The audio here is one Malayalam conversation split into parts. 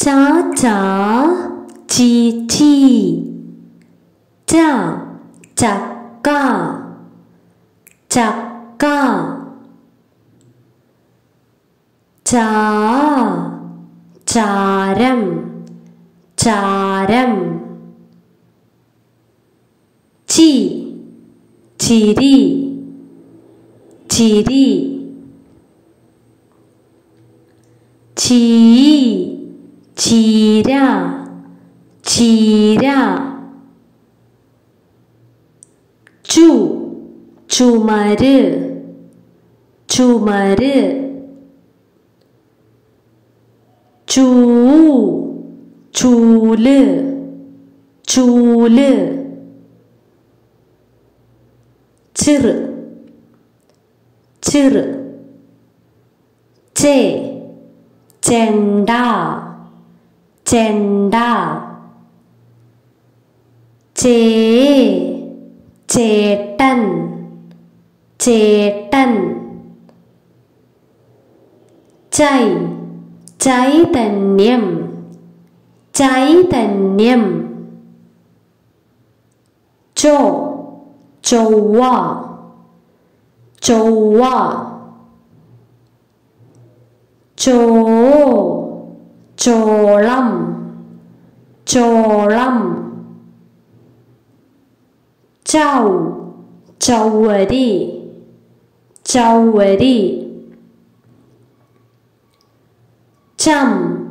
ചാച്ച ചീച്ചി ച ചക്ക ചക്ക ചാ ചാരം ചാരം ചി ചിരി ചിരി ചീ ചീര ചീര ചു ചുമര് ചുമര് ചൂ ചൂല് ചൂല് ചിറ് ചിറ് ചേ ചെണ്ട ചെണ്ട ചേ ചേട്ടൻ ചേട്ടൻ ചൈ ചൈതന്യം ചൈതന്യം ചോ ചൊവ്വ ചൊവ്വ ചോ ചോളം ചോളം ചൗ ചൗവരി ചൗവരി ചം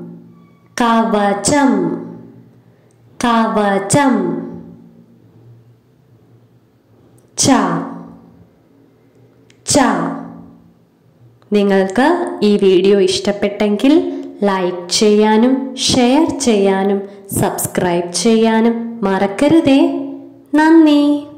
കവചം കവചം ച ച നിങ്ങൾക്ക് ഈ വീഡിയോ ഇഷ്ടപ്പെട്ടെങ്കിൽ ലൈക്ക് ചെയ്യാനും ഷെയർ ചെയ്യാനും സബ്സ്ക്രൈബ് ചെയ്യാനും മറക്കരുതേ നന്ദി